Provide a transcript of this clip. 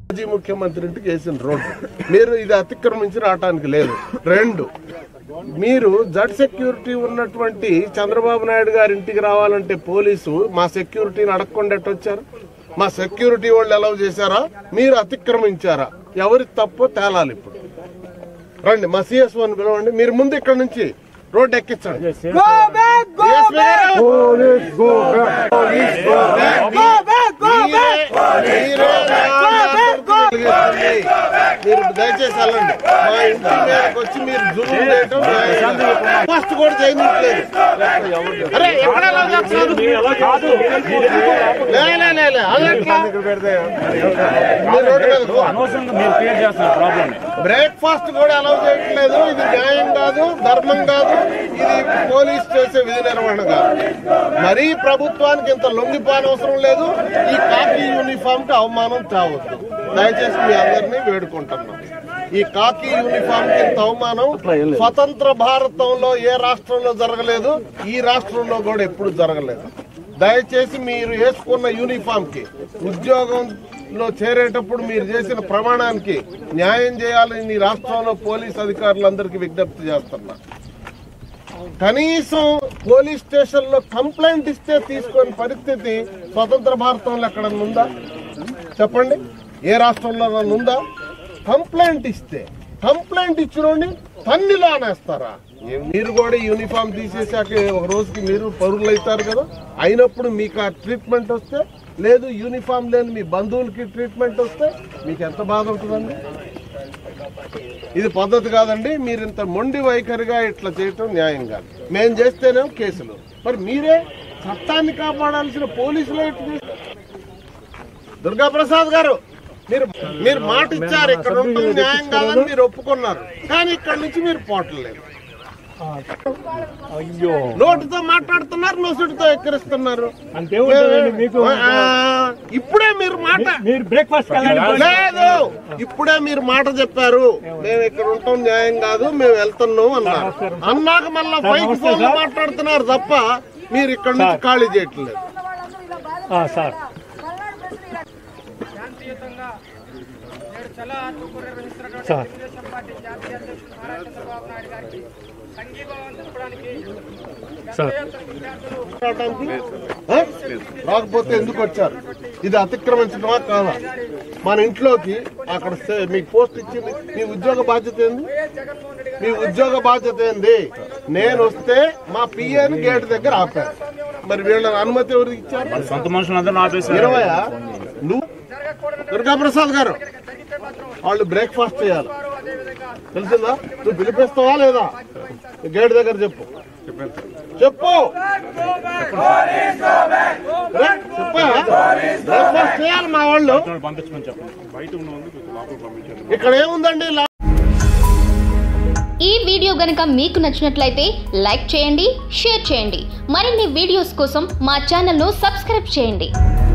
మాజీ ముఖ్యమంత్రి ఇంటికి వేసిన రోడ్డు మీరు ఇది అతిక్రమించి రావటానికి లేదు రెండు మీరు జడ్ సెక్యూరిటీ ఉన్నటువంటి చంద్రబాబు నాయుడు గారి ఇంటికి రావాలంటే పోలీసు మా సెక్యూరిటీని అడగకుండా ఎట్ట వచ్చారు మా సెక్యూరిటీ వాళ్ళు అలౌ చేశారా మీరు అతిక్రమించారా ఎవరి తప్పో తేలాలి ఇప్పుడు రండి మా సిఎస్ వన్ పిలవండి మీరు ముందు ఇక్కడ నుంచి రోడ్డు ఎక్కించండి DSP గారు! మీరే మాట్లాడుతుంది. మీరు దయచేసి వెళ్ళండి మా ఇంటి మీదకి వచ్చి మీరు జూమ్ చేయటం ఫస్ట్ కూడా చేయట్లేదు అరే ఎక్కడ ఎలా చేస్తున్నారు? లే, లే, లే, లే. అది ఎట్లా? మీరు రోడ్డు మీద పో. అనవసరంగా మీరు క్రియేట్ చేస్తున్నారు ప్రాబ్లమ్ బ్రేక్ఫాస్ట్ కూడా అలౌ చేయట్లేదు ఇది న్యాయం కాదు ధర్మం కాదు ఇది పోలీస్ చేసే విధి నిర్వహణ కాదు మరీ ప్రభుత్వానికి ఇంత లొంగిపోనవసరం లేదు ఈ కాకి యూనిఫామ్ కి అవమానం తేవద్దు దయచేసి మీ అందరినీ వేడుకుంటున్నాం ఈ కాకి యూనిఫామ్ కి ఇంత అవమానం స్వతంత్ర భారతంలో ఏ రాష్ట్రంలో జరగలేదు ఈ రాష్ట్రంలో కూడా ఎప్పుడు జరగలేదు దయచేసి మీరు వేసుకున్న యూనిఫామ్ కి ఉద్యోగంలో చేరేటప్పుడు మీరు చేసిన ప్రమాణానికి న్యాయం చేయాలని ఈ రాష్ట్రంలో పోలీస్ అధికారులందరికీ విజ్ఞప్తి చేస్తున్నా కనీసం పోలీస్ స్టేషన్ లో కంప్లైంట్ ఇస్తే తీసుకొని పరిస్థితి స్వతంత్ర భారతంలో ఎక్కడ ఉందా చెప్పండి ఏ రాష్ట్రంలో ఉందా కంప్లైంట్ ఇస్తే కంప్లైంట్ ఇచ్చినోడిని తన్నిలో అనేస్తారా ఏ- మీరు కూడా యూనిఫామ్ తీసేసాక ఒక రోజుకి మీరు పరువులు అవుతారు కదా అయినప్పుడు మీకు ఆ ట్రీట్మెంట్ వస్తే లేదు యూనిఫామ్ లేని మీ బంధువులకి ట్రీట్మెంట్ వస్తే మీకు ఎంత బాధ ఉంటుందండి ఇది పద్ధతి కాదండి మీరు ఇంత మొండి వైఖరిగా ఇట్లా చేయటం న్యాయం కాదు మేం చేస్తేనేమో కేసులు మరి మీరే చట్టాన్ని కాపాడాల్సిన పోలీసులు ఎట్లా చేస్తారు? దుర్గా ప్రసాద్ గారు మీరు మీరు మాట ఇచ్చారు ఇక్కడ ఉంటుంది న్యాయం కాదని మీరు ఒప్పుకున్నారు కానీ ఇక్కడ నుంచి మీరు పోవట్లేదు అయ్యో నోటితో మాట్లాడుతున్నారు నొసుటితో ఎక్కిరిస్తున్నారు అంతే ఉంటుందండి మీకు ఆ, ఇప్పుడే మీరు మాట మీరు బ్రేక్ఫాస్ట్ లేదు ఇప్పుడే మీరు మాట చెప్పారు మేము ఇక్కడ ఉంటాం న్యాయం కాదు మేము వెళ్తున్నాం అన్నారు అన్నాక మళ్ళా పైకి ఫోన్ మాట్లాడుతున్నారు తప్ప మీరు ఇక్కడ నుంచి ఖాళీ చేయట్లేదు సార్ శాంతియుతంగా నేడు చల ఆత్మకూరు నిర్వహిస్తున్నటువంటి సార్. తెలుగుదేశం పార్టీ జాతీయ అధ్యక్షుడు నారా చంద్రబాబు నాయుడు గారికి సంఘీభావం తెలపడానికి సార్. పెద్ద ఎత్తున విద్యార్థులు రావడానికి? ఆ? రాకపోతే ఎందుకు వచ్చారు ఇది అతిక్రమించడమా కాదా మన ఇంట్లోకి అక్కడ సే- మీకు పోస్ట్ ఇచ్చింది మీ ఉద్యోగ బాధ్యత ఏంది జగన్మోహన్ రెడ్డి గారు మీ ఉద్యోగ బాధ్యత ఏంది నేను వస్తే మా పిఎన్ గేట్ దగ్గర ఆపారు మరి వీళ్ళ అనుమతి ఎవరికి ఇచ్చారు సొంత మనుషులందరూ ఆపేశారు ఇరవై నువ్వు దుర్గాప్రసాద్ గారు వాళ్ళు బ్రేక్ఫాస్ట్ చేయాలి తెలిసిందా నువ్వు పిలిపిస్తావా లేదా గేట్ దగ్గర చెప్పు చెప్పు రే, చెప్పా బ్రేక్ఫాస్ట్ చేయాలి మా వాళ్ళు పంపించమని చెప్పండి బయట ఉన్న ఇక్కడ ఏముందండి లా- ఈ వీడియో గనుక మీకు నచ్చినట్లయితే లైక్ చేయండి షేర్ చేయండి మరిన్ని వీడియోస్ కోసం మా ఛానల్ను సబ్స్క్రైబ్ చేయండి